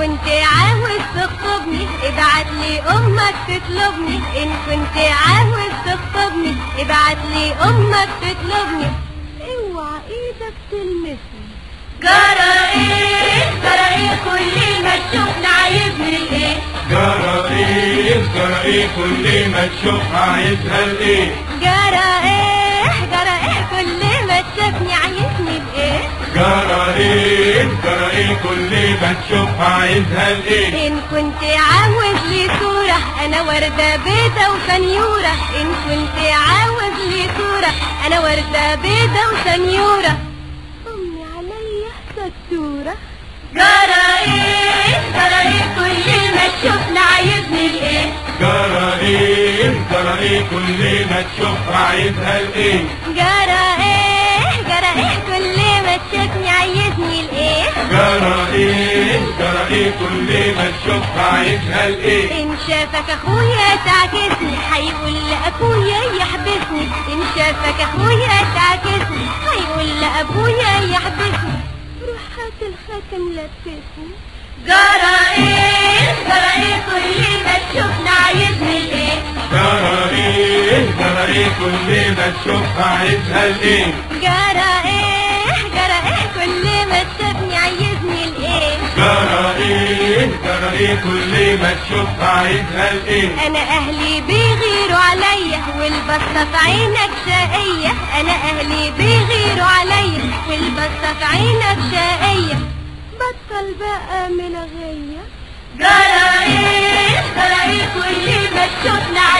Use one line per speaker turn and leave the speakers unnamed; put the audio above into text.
كنت عاوز تخطبني ابعت لي امك تطلبني ان كنت عاوز تخطبني ابعت لي امك تطلبني اوعى ايدك تلمسني جرى ايه جرى ايه كل ما تشوفني عايزني الايه
جرى ايه جرى ايه كل ما تشوفها عايزها الايه
جرى ايه جرى ايه كل ما تشوفني عايزني بايه
جرى ايه جرى ايه كل ما تشوفها عايزها الايه
إن كنت عاوز لي صورة أنا وردة بيضة وسنيورة إن كنت عاوز لي صورة أنا وردة بيضة وسنيورة أمي عليا ستورة جرى إيه جرى إيه كل ما تشوفنا عايزني الإيه
جرى ايه جرى ايه كل ما تشوفها عايزها الايه
جرى إيه جرى إيه كل ما تشوفني عايزني الإيه
جرى ايه جرى ايه كل ما تشوفها عايزها الايه
إن شافك أخويا تعكسني هيقول لأبويا يحبسني إن شافك أخويا تعكسني هيقول لأبويا يحبسني روح هات الخاتم لبسني جرى إيه جرى إيه كل ما تشوفنا عايزني الإيه
جرى ايه جرى ايه كل ما تشوفها عايزها الايه
جرى إيه جرى إيه كل ما تشوفني عايزني الإيه
جرى ايه جرى ايه كل ما تشوفها عايزها الايه
انا اهلي بيغيروا عليا والبصة في عينك شقية انا اهلي بيغيروا عليا والبصة في عينك شقية بطل بقى ملغية جرى ايه جرى ايه كل ما تشوفنا